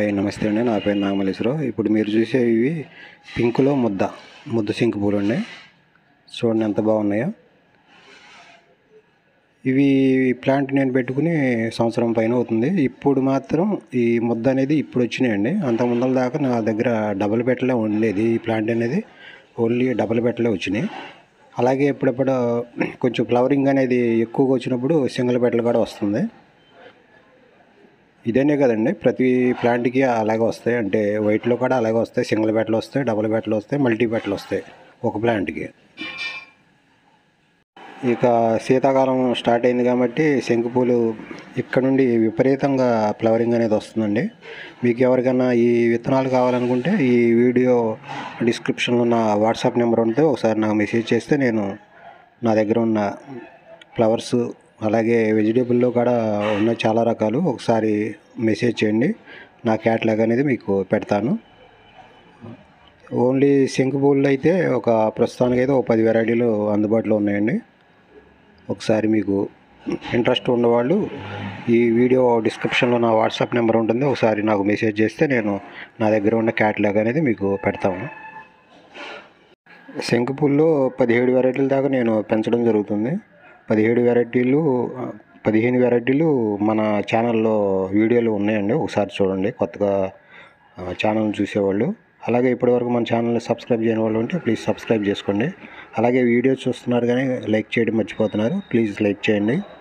నమస్తే అండి నా పేరు నాగమల్లేశ్వరరావు ఇప్పుడు మీరు చూసే ఇవి పింక్లో ముద్ద ముద్ద సింక్ పూలు అండి చూడండి ఎంత బాగున్నాయో ఇవి ప్లాంట్ నేను పెట్టుకుని సంవత్సరం పైన అవుతుంది ఇప్పుడు మాత్రం ఈ ముద్ద అనేది ఇప్పుడు వచ్చినాయండి అంత ముందల దాకా నా దగ్గర డబుల్ పెట్టలే ఉండేది ఈ ప్లాంట్ అనేది ఓన్లీ డబుల్ పెట్టలే వచ్చినాయి అలాగే ఎప్పుడప్పుడు కొంచెం ఫ్లవరింగ్ అనేది ఎక్కువగా వచ్చినప్పుడు సింగిల్ పెట్టలు కూడా వస్తుంది ఇదేనే కదండి ప్రతి ప్లాంట్కి అలాగే వస్తాయి అంటే వైట్లో కూడా అలాగే వస్తాయి సింగిల్ బెట్టలు వస్తాయి డబుల్ బెట్టలు వస్తాయి మల్టీ బెట్టలు వస్తాయి ఒక ప్లాంట్కి ఇక శీతాకాలం స్టార్ట్ అయింది కాబట్టి శంకుపూలు ఇక్కడ నుండి విపరీతంగా ఫ్లవరింగ్ అనేది వస్తుందండి మీకు ఎవరికైనా ఈ విత్తనాలు కావాలనుకుంటే ఈ వీడియో డిస్క్రిప్షన్లో ఉన్న వాట్సాప్ నెంబర్ ఉంటే ఒకసారి నాకు మెసేజ్ చేస్తే నేను నా దగ్గర ఉన్న ఫ్లవర్స్ అలాగే వెజిటేబుల్లో కూడా ఉన్న చాలా రకాలు ఒకసారి మెసేజ్ చేయండి నా క్యాట్లాగ్ అనేది మీకు పెడతాను ఓన్లీ శంకు పూలు అయితే ఒక ప్రస్తుతానికి అయితే ఒక పది వెరైటీలు అందుబాటులో ఉన్నాయండి ఒకసారి మీకు ఇంట్రెస్ట్ ఉన్నవాళ్ళు ఈ వీడియో డిస్క్రిప్షన్లో నా వాట్సాప్ నెంబర్ ఉంటుంది ఒకసారి నాకు మెసేజ్ చేస్తే నేను నా దగ్గర ఉన్న క్యాట్లాగ్ అనేది మీకు పెడతాము శంకుపూల్లో పదిహేడు వెరైటీల దాకా నేను పెంచడం జరుగుతుంది పదిహేడు వెరైటీలు పదిహేను వెరైటీలు మన ఛానల్లో వీడియోలు ఉన్నాయండి ఒకసారి చూడండి కొత్తగా ఛానల్ చూసేవాళ్ళు అలాగే ఇప్పటివరకు మన ఛానల్ని సబ్స్క్రైబ్ చేయని వాళ్ళు ఉంటే ప్లీజ్ సబ్స్క్రైబ్ చేసుకోండి అలాగే వీడియో చూస్తున్నారు కానీ లైక్ చేయడం మర్చిపోతున్నారు ప్లీజ్ లైక్ చేయండి